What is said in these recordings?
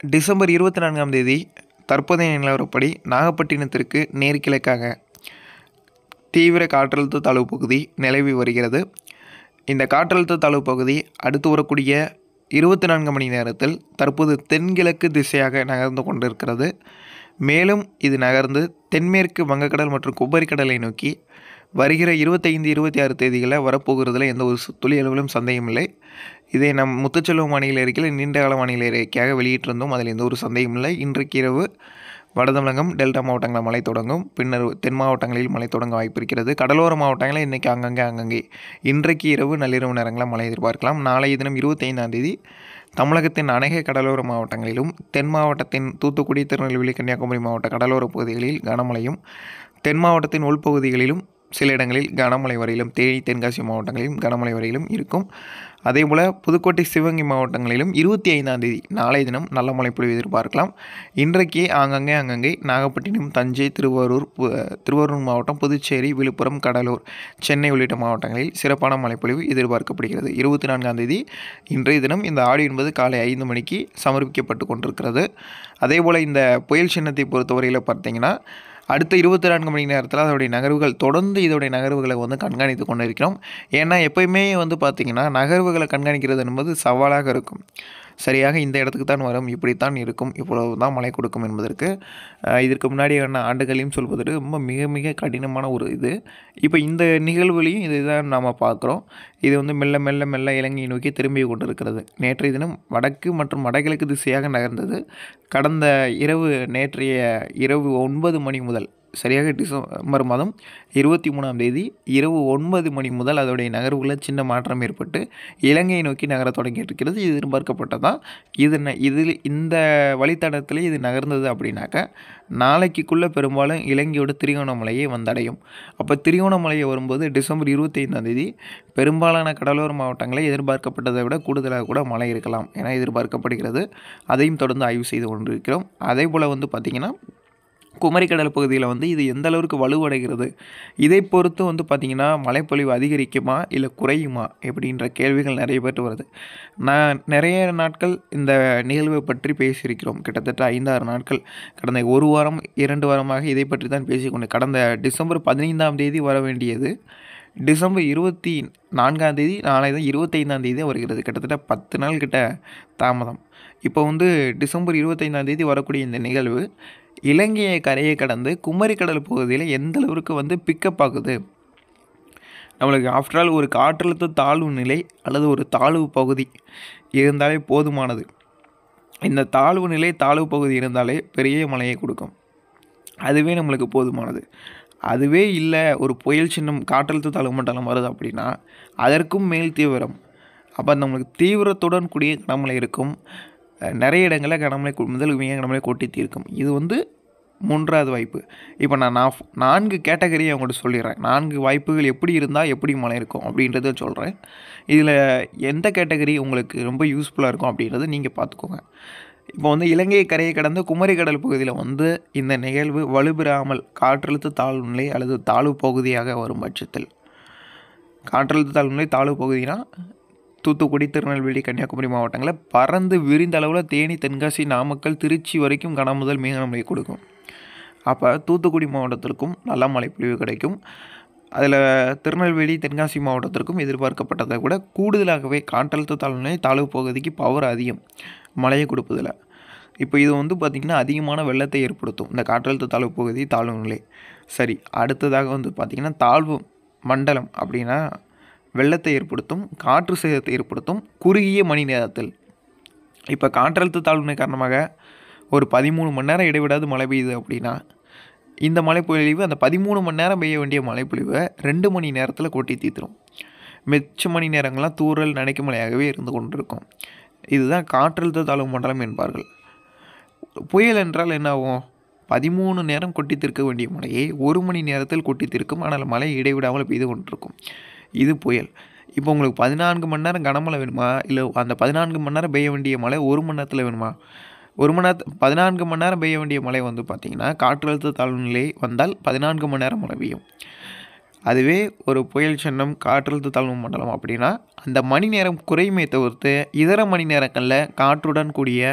December இருபத்தி நான்காம் தேதி தற்போதைய நிலவரப்படி நாகப்பட்டினத்திற்கு நேர்கிழக்காக தீவிர காற்றழுத்த தாழ்வு பகுதி நிலவி வருகிறது இந்த காற்றழுத்த தாழ்வு பகுதி அடுத்து வரக்கூடிய இருபத்தி நான்கு மணி நேரத்தில் தற்போது தென்கிழக்கு திசையாக நகர்ந்து கொண்டிருக்கிறது மேலும் இது நகர்ந்து தென்மேற்கு வங்கக்கடல் மற்றும் குமரிக்கடலை நோக்கி வருகிற இருபத்தைந்து இருபத்தி ஆறு தேதிகளில் வரப்போகிறதுல எந்த ஒரு சு- துளி அளவிலும் சந்தேகம் இல்லை இதை நம் முத்துச்செல்வம் வானிலை அறிக்கையில் நீண்ட கால வானிலை அறிக்கையாக வெளியிட்டிருந்தோம் அதில் எந்த ஒரு சந்தேகம் இல்லை இன்றைக்கு இரவு வட தமிழகம் டெல்டா மாவட்டங்களில் மழை தொடங்கும் பின்னர் தென் மாவட்டங்களில் மழை தொடங்க வாய்ப்பு இருக்கிறது கடலோர மாவட்டங்களில் இன்றைக்கி அங்கங்கே அங்கங்கே இன்றைக்கு இரவு நள்ளிரவு நேரங்களில் மழை எதிர்பார்க்கலாம் நாளைய தினம் இருபத்தைந்தாம் தேதி தமிழகத்தின் அநேக கடலோர மாவட்டங்களிலும் தென் மாவட்டத்தின் தூத்துக்குடி திருநெல்வேலி கன்னியாகுமரி மாவட்ட கடலோர பகுதிகளில் கனமழையும் தென் மாவட்டத்தின் உள்பகுதிகளிலும் சில இடங்களில் கனமழை வரையிலும் தேனி தென்காசி மாவட்டங்களிலும் கனமழை வரையிலும் இருக்கும் அதேபோல் புதுக்கோட்டை சிவகங்கை மாவட்டங்களிலும் இருபத்தி ஐந்தாம் தேதி நாளைய தினம் நல்ல மழை பொழிவு எதிர்பார்க்கலாம் இன்றைக்கு ஆங்கங்கே அங்கங்கே நாகப்பட்டினம் தஞ்சை திருவாரூர் பு- திருவாரூர் மாவட்டம் புதுச்சேரி விழுப்புரம் கடலூர் சென்னை உள்ளிட்ட மாவட்டங்களில் சிறப்பான மழைப்பொழிவு எதிர்பார்க்கப்படுகிறது இருபத்தி நான்காம் தேதி இன்றைய தினம் இந்த ஆடி என்பது காலை ஐந்து மணிக்கு சமர்ப்பிக்கப்பட்டு கொண்டிருக்கிறது அதேபோல் இந்த புயல் சின்னத்தை பொறுத்தவரையில் பார்த்தீங்கன்னா அடுத்த இருபத்தி நான்கு மணி நேரத்தில் அதோடைய நகர்வுகள் தொடர்ந்து இதோடைய நகர்வுகளை வந்து கண்காணித்து கொண்டு இருக்கிறோம் ஏன்னா எப்பயுமே வந்து பார்த்திங்கன்னா நகர்வுகளை கண்காணிக்கிறது என்பது சவாலாக இருக்கும் சரியாக இந்த இடத்துக்கு தான் வரும் இப்படித்தான் இருக்கும் இவ்வளவு தான் மழை கொடுக்கும் என்பதற்கு அஹ், இதற்கு முன்னாடியான ஆண்டுகளையும் சொல்வதற்கு ரொம்ப மிக மிக கடினமான ஒரு இது இப்போ இந்த நிகழ்வுலையும் இதுதான் நாம் பார்க்குறோம் இது வந்து மெல்ல மெல்ல மெல்ல இலங்கையை நோக்கி திரும்பி கொண்டிருக்கிறது நேற்றைய தினம் வடக்கு மற்றும் வடகிழக்கு திசையாக நகர்ந்தது கடந்த இரவு நேற்றைய இரவு ஒன்பது மணி முதல் சரியாக டிசம்பர் மாதம் இருபத்தி மூணாம் தேதி இரவு ஒன்பது மணி முதல் அதோடைய நகர்வுகளில் சின்ன மாற்றம் ஏற்பட்டு இலங்கையை நோக்கி நகரத் தொடங்கியிருக்கிறது இது எதிர்பார்க்கப்பட்டதான் இது ந- இதில் இந்த வழித்தடத்தில் இது நகர்ந்தது அப்படின்னாக்கா நாளைக்குள்ளே பெரும்பாலும் இலங்கையோட திரிகோணமலையை வந்தடையும் அப்போ திரிகோணமலையை வரும்போது டிசம்பர் இருபத்தைந்தாம் தேதி பெரும்பாலான கடலோர மாவட்டங்களை எதிர்பார்க்கப்பட்டதை விட கூடுதலாக கூட மழை இருக்கலாம் என எதிர்பார்க்கப்படுகிறது அதையும் தொடர்ந்து ஆய்வு செய்து கொண்டிருக்கிறோம் அதே போல் வந்து பார்த்திங்கன்னா குமரிக்கடல் பகுதியில் வந்து இது எந்த அளவுக்கு வலுவடைகிறது இதை பொறுத்து வந்து பார்த்திங்கன்னா மழைப்பொழிவு அதிகரிக்குமா இல்லை குறையுமா அப்படின்ற கேள்விகள் நிறைய பேர்ட்டு வருது நான் நிறைய நாட்கள் இந்த நிகழ்வை பற்றி பேசியிருக்கிறோம் கிட்டத்தட்ட ஐந்தாறு நாட்கள் கடந்த ஒரு வாரம் இரண்டு வாரமாக இதை பற்றி தான் பேசிக்கொண்டு கடந்த டிசம்பர் பதினைந்தாம் தேதி வர வேண்டியது டிசம்பர் இருபத்தி நான்காம் தேதி நாளை தான் இருபத்தைந்தாம் தேதி வருகிறது கிட்டத்தட்ட பத்து நாள் கிட்ட தாமதம் இப்போ வந்து டிசம்பர் இருபத்தைந்தாம் தேதி வரக்கூடிய இந்த நிகழ்வு இலங்கையை கரையை கடந்து குமரிக்கடல் பகுதியில் எந்த அளவுக்கு வந்து பிக்கப் ஆகுது நம்மளுக்கு ஆஃப்டர் ஆல் ஒரு காற்றழுத்த தாழ்வு நிலை அல்லது ஒரு தாழ்வு பகுதி இருந்தாலே போதுமானது இந்த தாழ்வு நிலை தாழ்வு பகுதி இருந்தாலே பெரிய மழையை கொடுக்கும் அதுவே நம்மளுக்கு போதுமானது அதுவே இல்லை ஒரு புயல் சின்னம் காற்றழுத்த தாழ்வு மண்டலம் வருது அப்படின்னா அதற்கும் மேல் தீவிரம் அப்போ நம்மளுக்கு தீவிரத்துடன் கூடிய கனமழை இருக்கும் அஹ் நிறைய இடங்களில் கனமழை கு- முதல் மிக கனமழை கொட்டி தீர்க்கும் இது வந்து மூன்றாவது வாய்ப்பு இப்போ நான் நான் நான்கு கேட்டகரியை அவங்கள்ட்ட சொல்லிடுறேன் நான்கு வாய்ப்புகள் எப்படி இருந்தால் எப்படி மழை இருக்கும் அப்படின்றத சொல்கிறேன் இதில் எந்த கேட்டகரி உங்களுக்கு ரொம்ப யூஸ்ஃபுல்லாக இருக்கும் அப்படின்றத நீங்கள் பார்த்துக்கோங்க இப்போ வந்து இலங்கை கரையை கடந்த குமரிக்கடல் பகுதியில் வந்து இந்த நிகழ்வு வலுப்பெறாமல் காற்றழுத்த தாழ்வு நிலை அல்லது தாழ்வு பகுதியாக வரும் பட்சத்தில் காற்றழுத்த தாழ்வு நிலை தாழ்வு பகுதினா தூத்துக்குடி திருநெல்வேலி கன்னியாகுமரி மாவட்டங்களில் பறந்து விரிந்த அளவில் தேனி தென்காசி நாமக்கல் திருச்சி வரைக்கும் கன முதல் மிக மழை கொடுக்கும் அப்போ தூத்துக்குடி மாவட்டத்திற்கும் நல்ல மழை பொழிவு கிடைக்கும் அதில் திருநெல்வேலி தென்காசி மாவட்டத்திற்கும் எதிர்பார்க்கப்பட்டதை விட கூடுதலாகவே காற்றழுத்த தாழ்வு நிலை தாழ்வு பகுதிக்கு பவர் அதிகம் மழையை கொடுப்பதில் இப்போ இது வந்து பார்த்திங்கன்னா அதிகமான வெள்ளத்தை ஏற்படுத்தும் இந்த காற்றழுத்த தாழ்வு பகுதி தாழ்வு நிலை சரி அடுத்ததாக வந்து பார்த்திங்கன்னா தாழ்வு மண்டலம் அப்படின்னா வெள்ளத்தை ஏற்படுத்தும் காற்று சேதத்தை ஏற்படுத்தும் குறுகிய மணி நேரத்தில் இப்போ காற்றழுத்த தாழ்வு காரணமாக ஒரு பதிமூணு மணி நேரம் இடைவிடாது மழை பெய்யுது அப்படின்னா இந்த மழைப்பொழிவு அந்த பதிமூணு மணி நேரம் பெய்ய வேண்டிய மழைப்பொழிவை ரெண்டு மணி நேரத்தில் கொட்டி தீர்த்துரும் மிச்ச மணி நேரங்கள்லாம் தூறல் நனைக்கும் மழையாகவே இருந்து கொண்டிருக்கும் இதுதான் காற்றழுத்த தாழ்வு மண்டலம் என்பார்கள் புயல் என்றால் என்ன ஆகும் பதிமூணு நேரம் கொட்டி தீர்க்க வேண்டிய மழையை ஒரு மணி நேரத்தில் கொட்டி தீர்க்கும் ஆனால் மழை இடைவிடாமல் பெய்து கொண்டிருக்கும் இது புயல் இப்போ உங்களுக்கு பதினான்கு மணி நேரம் கனமழை வேணுமா இல்லை அந்த பதினான்கு மணி நேரம் பெய்ய வேண்டிய மழை ஒரு மணி நேரத்தில் வேணுமா ஒரு மணி நேரத்து பதினான்கு மணி நேரம் பெய்ய வேண்டிய மழை வந்து பார்த்திங்கன்னா காற்றழுத்த தாழ்வு நிலை வந்தால் பதினான்கு மணி நேரம் மழை பெய்யும் அதுவே ஒரு புயல் சின்னம் காற்றழுத்த தாழ்வு மண்டலம் அப்படின்னா அந்த மணி நேரம் குறையுமே தவிர்த்து இதர மணி நேரங்களில் காற்றுடன் கூடிய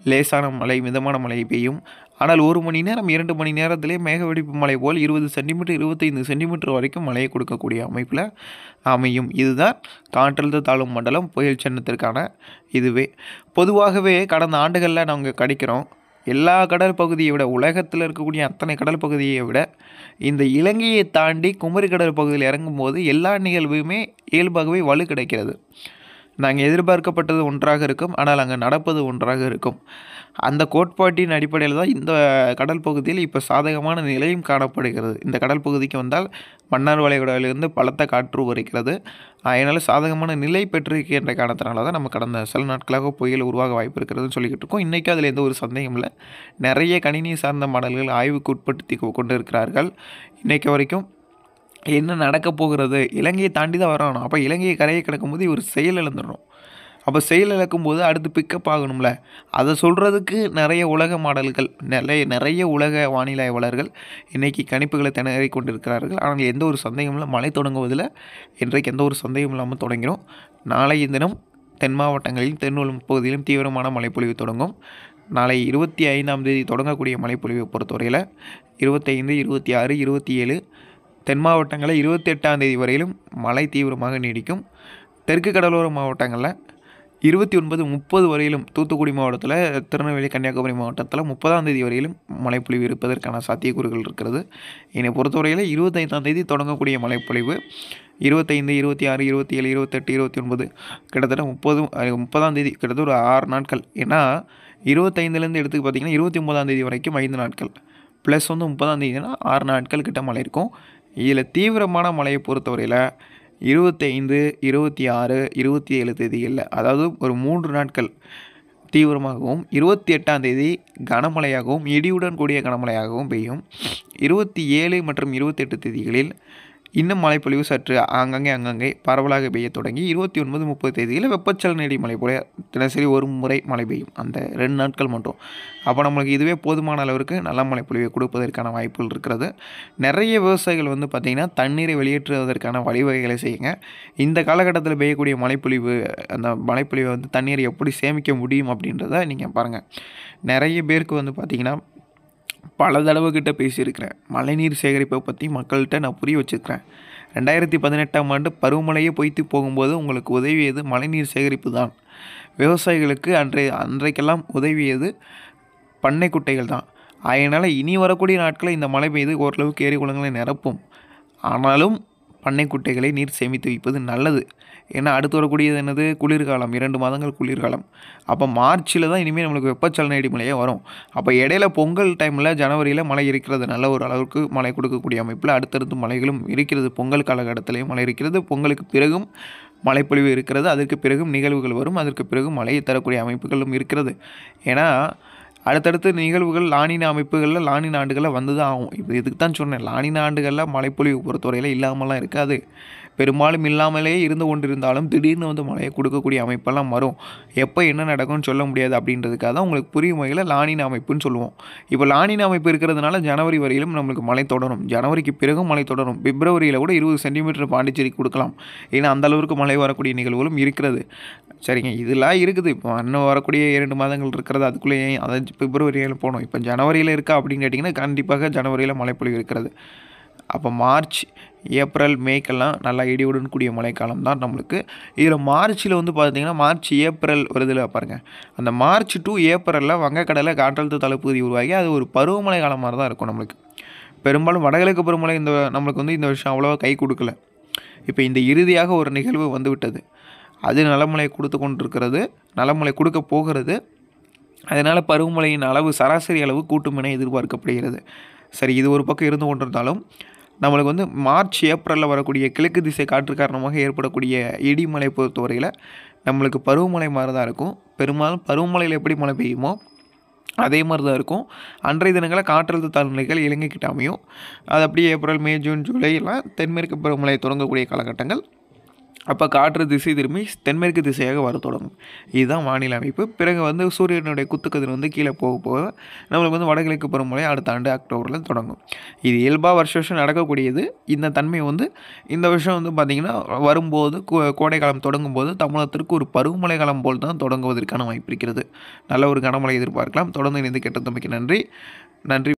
லேசான மழை மிதமான மழை பெய்யும் ஆனால் ஒரு மணி நேரம் இரண்டு மணி நேரத்திலே மேக வெடிப்பு மழை போல் இருபது சென்டிமீட்டர் இருபத்தைந்து சென்டிமீட்டர் வரைக்கும் மழையை கொடுக்கக்கூடிய அமைப்பில் அமையும் இதுதான் காற்றழுத்த தாழ்வு மண்டலம் புயல் சின்னத்திற்கான இதுவே பொதுவாகவே கடந்த ஆண்டுகளில் நாங்கள் கடிக்கிறோம் எல்லா கடல் பகுதியை விட உலகத்தில் இருக்கக்கூடிய அத்தனை கடல் பகுதியை விட இந்த இலங்கையை தாண்டி குமரி கடல் பகுதியில் இறங்கும்போது எல்லா நிகழ்வுமே இயல்பாகவே வலு கிடைக்கிறது நாங்கள் எதிர்பார்க்கப்பட்டது ஒன்றாக இருக்கும் ஆனால் அங்கே நடப்பது ஒன்றாக இருக்கும் அந்த கோட்பாட்டின் அடிப்படையில் தான் இந்த கடல் பகுதியில் இப்போ சாதகமான நிலையும் காணப்படுகிறது இந்த கடல் பகுதிக்கு வந்தால் மன்னார் வளைகுடாவிலிருந்து பலத்த காற்று வருகிறது அதனால் சாதகமான நிலை பெற்றிருக்கின்ற காரணத்தினால தான் நம்ம கடந்த சில நாட்களாக புயல் உருவாக வாய்ப்பு இருக்கிறதுன்னு சொல்லிக்கிட்டு இருக்கோம் இன்றைக்கி அதில் எந்த ஒரு சந்தேகம் இல்லை நிறைய கணினி சார்ந்த மாடல்கள் ஆய்வுக்கு உட்படுத்தி கொண்டு இருக்கிறார்கள் இன்றைக்கு வரைக்கும் என்ன நடக்க போகிறது இலங்கையை தாண்டி தான் வரணும் அப்போ இலங்கையை கரையை கிடக்கும்போது இவர் செயல் இழந்துடணும் அப்போ செயல் இழக்கும்போது அடுத்து பிக்கப் ஆகணும்ல அதை சொல்கிறதுக்கு நிறைய உலக மாடல்கள் நிறைய நிறைய உலக வானிலை ஆய்வாளர்கள் இன்றைக்கி கணிப்புகளை திணறி கொண்டிருக்கிறார்கள் ஆனால் எந்த ஒரு சந்தேகமும் இல்லை மழை தொடங்குவதில் இன்றைக்கு எந்த ஒரு சந்தேகம் இல்லாமல் தொடங்கிறோம் நாளைய தினம் தென் மாவட்டங்களிலும் தென்னுள் பகுதியிலும் தீவிரமான மழைப்பொழிவு தொடங்கும் நாளை இருபத்தி ஐந்தாம் தேதி தொடங்கக்கூடிய மழைப்பொழிவை பொறுத்தவரையில் இருபத்தைந்து இருபத்தி ஆறு இருபத்தி ஏழு தென் மாவட்டங்களில் இருபத்தி எட்டாம் தேதி வரையிலும் மழை தீவிரமாக நீடிக்கும் தெற்கு கடலோர மாவட்டங்களில் இருபத்தி ஒன்பது முப்பது வரையிலும் தூத்துக்குடி மாவட்டத்தில் திருநெல்வேலி கன்னியாகுமரி மாவட்டத்தில் முப்பதாம் தேதி வரையிலும் மழைப்பொழிவு இருப்பதற்கான சாத்தியக்கூறுகள் இருக்கிறது என்னை பொறுத்தவரையில் இருபத்தைந்தாம் தேதி தொடங்கக்கூடிய மழைப்பொழிவு இருபத்தைந்து இருபத்தி ஆறு இருபத்தி ஏழு இருபத்தெட்டு இருபத்தி ஒன்பது கிட்டத்தட்ட முப்பது முப்பதாம் தேதி கிட்டத்தட்ட ஒரு ஆறு நாட்கள் ஏன்னா இருபத்தைந்துலேருந்து எடுத்து பார்த்திங்கன்னா இருபத்தி ஒன்பதாம் தேதி வரைக்கும் ஐந்து நாட்கள் ப்ளஸ் வந்து முப்பதாம் தேதினா ஆறு நாட்கள் கிட்ட மழை இருக்கும் இதில் தீவிரமான மழையை பொறுத்தவரையில் இருபத்தைந்து இருபத்தி ஆறு இருபத்தி ஏழு தேதிகளில் அதாவது ஒரு மூன்று நாட்கள் தீவிரமாகவும் இருபத்தி எட்டாம் தேதி கனமழையாகவும் இடியுடன் கூடிய கனமழையாகவும் பெய்யும் இருபத்தி ஏழு மற்றும் இருபத்தெட்டு தேதிகளில் இன்னும் மழைப்பொழிவு சற்று ஆங்கங்கே அங்கங்கே பரவலாக பெய்ய தொடங்கி இருபத்தி ஒன்பது முப்பது தேதிகளில் வெப்பச்சலனடி மழை போல தினசரி ஒரு முறை மழை பெய்யும் அந்த ரெண்டு நாட்கள் மட்டும் அப்போ நம்மளுக்கு இதுவே போதுமான அளவிற்கு நல்ல மழைப்பொழிவை கொடுப்பதற்கான வாய்ப்புகள் இருக்கிறது நிறைய விவசாயிகள் வந்து பார்த்திங்கன்னா தண்ணீரை வெளியேற்றுவதற்கான வழிவகைகளை செய்யுங்க இந்த காலகட்டத்தில் பெய்யக்கூடிய மழைப்பொழிவு அந்த மழைப்பொழிவை வந்து தண்ணீரை எப்படி சேமிக்க முடியும் அப்படின்றத நீங்கள் பாருங்கள் நிறைய பேருக்கு வந்து பார்த்திங்கன்னா பல தடவை கிட்ட பேசியிருக்கிறேன் மழைநீர் சேகரிப்பை பற்றி மக்கள்கிட்ட நான் புரிய வச்சுருக்கிறேன் ரெண்டாயிரத்தி பதினெட்டாம் ஆண்டு பருவமழையே பொய்த்து போகும்போது உங்களுக்கு உதவியது மழைநீர் சேகரிப்பு தான் விவசாயிகளுக்கு அன்றைய அன்றைக்கெல்லாம் உதவியது பண்ணை குட்டைகள் தான் அதனால் இனி வரக்கூடிய நாட்களில் இந்த மழை பெய்து ஓரளவுக்கு ஏரி குளங்களை நிரப்பும் ஆனாலும் பண்ணை குட்டைகளை நீர் சேமித்து வைப்பது நல்லது ஏன்னா அடுத்து வரக்கூடியது என்னது குளிர்காலம் இரண்டு மாதங்கள் குளிர்காலம் அப்போ மார்ச்சில் தான் இனிமேல் நம்மளுக்கு வெப்பச்சலன இடிமலையே வரும் அப்போ இடையில பொங்கல் டைமில் ஜனவரியில் மழை இருக்கிறது நல்ல ஒரு அளவுக்கு மழை கொடுக்கக்கூடிய அமைப்பில் அடுத்தடுத்து மழைகளும் இருக்கிறது பொங்கல் காலகட்டத்திலையும் மழை இருக்கிறது பொங்கலுக்கு பிறகும் மழைப்பொழிவு இருக்கிறது அதற்கு பிறகும் நிகழ்வுகள் வரும் அதற்கு பிறகு மழையை தரக்கூடிய அமைப்புகளும் இருக்கிறது ஏன்னா அடுத்தடுத்து நிகழ்வுகள் லானின அமைப்புகளில் லானின ஆண்டுகளில் வந்து தான் ஆகும் இப்போ இதுக்கு தான் சொன்னேன் லானின ஆண்டுகளில் மழைப்பொழிவு பொறுத்தவரையில் இல்லாமலாம் இருக்காது பெரும்பாலும் இல்லாமலே இருந்து கொண்டிருந்தாலும் திடீர்னு வந்து மழையை கொடுக்கக்கூடிய அமைப்பெல்லாம் வரும் எப்போ என்ன நடக்கும்னு சொல்ல முடியாது அப்படின்றதுக்காக தான் உங்களுக்கு புரியும் வகையில் லானின அமைப்புன்னு சொல்லுவோம் இப்போ லானின அமைப்பு இருக்கிறதுனால ஜனவரி வரையிலும் நம்மளுக்கு மழை தொடரும் ஜனவரிக்கு பிறகும் மழை தொடரும் பிப்ரவரியில் கூட இருபது சென்டிமீட்டர் பாண்டிச்சேரி கொடுக்கலாம் ஏன்னா அந்த அளவுக்கு மழை வரக்கூடிய நிகழ்வுகளும் இருக்கிறது சரிங்க இதெல்லாம் இருக்குது இப்போ இன்னும் வரக்கூடிய இரண்டு மாதங்கள் இருக்கிறது அதுக்குள்ளேயே அதை பிப்ரவரியில் போகணும் இப்போ ஜனவரியில் இருக்கா அப்படின்னு கேட்டிங்கன்னா கண்டிப்பாக ஜனவரியில் மழைப்பொழிவு இருக்கிறது அப்போ மார்ச் ஏப்ரல் மேக்கெல்லாம் நல்லா இடியுடன் கூடிய மழைக்காலம் தான் நம்மளுக்கு இதில் மார்ச்சில் வந்து பார்த்திங்கன்னா மார்ச் ஏப்ரல் வருதுல பாருங்கள் அந்த மார்ச் டு ஏப்ரலில் வங்கக்கடலில் காற்றழுத்த தளப்பகுதி உருவாகி அது ஒரு பருவமழை காலம் மாதிரி தான் இருக்கும் நம்மளுக்கு பெரும்பாலும் வடகிழக்கு பருவமழை இந்த நம்மளுக்கு வந்து இந்த வருஷம் அவ்வளோவா கை கொடுக்கல இப்போ இந்த இறுதியாக ஒரு நிகழ்வு வந்து விட்டது அது நலமழை கொடுத்து கொண்டிருக்கிறது நலமழை கொடுக்க போகிறது அதனால் பருவமழையின் அளவு சராசரி அளவு கூட்டும் என எதிர்பார்க்கப்படுகிறது சரி இது ஒரு பக்கம் இருந்து கொண்டிருந்தாலும் நம்மளுக்கு வந்து மார்ச் ஏப்ரலில் வரக்கூடிய கிழக்கு திசை காற்று காரணமாக ஏற்படக்கூடிய இடிமலை பொறுத்தவரையில் நம்மளுக்கு பருவமழை மாதிரி தான் இருக்கும் பெரும்பாலும் பருவமழையில் எப்படி மழை பெய்யுமோ அதே மாதிரி தான் இருக்கும் அன்றைய தினங்களில் காற்றழுத்த தாழ்நிலைகள் இலங்கைக்கிட்ட அமையும் அது அப்படியே ஏப்ரல் மே ஜூன் ஜூலை எல்லாம் தென்மேற்கு பருவமழை தொடங்கக்கூடிய காலகட்டங்கள் அப்போ காற்று திசை திரும்பி தென்மேற்கு திசையாக வர தொடங்கும் இதுதான் வானிலை அமைப்பு பிறகு வந்து சூரியனுடைய குத்துக்கதிர் வந்து கீழே போக போக நம்மளுக்கு வந்து வடகிழக்கு பருவமழை அடுத்த ஆண்டு அக்டோபரில் தொடங்கும் இது இயல்பாக வருஷ வருஷம் நடக்கக்கூடியது இந்த தன்மை வந்து இந்த வருஷம் வந்து பார்த்திங்கன்னா வரும்போது கோ- கோடை காலம் தொடங்கும் போது தமிழகத்திற்கு ஒரு பருவமழை காலம் போல் தான் தொடங்குவதற்கான வாய்ப்பு இருக்கிறது நல்ல ஒரு கனமழை எதிர்பார்க்கலாம் தொடர்ந்து இணைந்து கேட்டதமைக்கு நன்றி நன்றி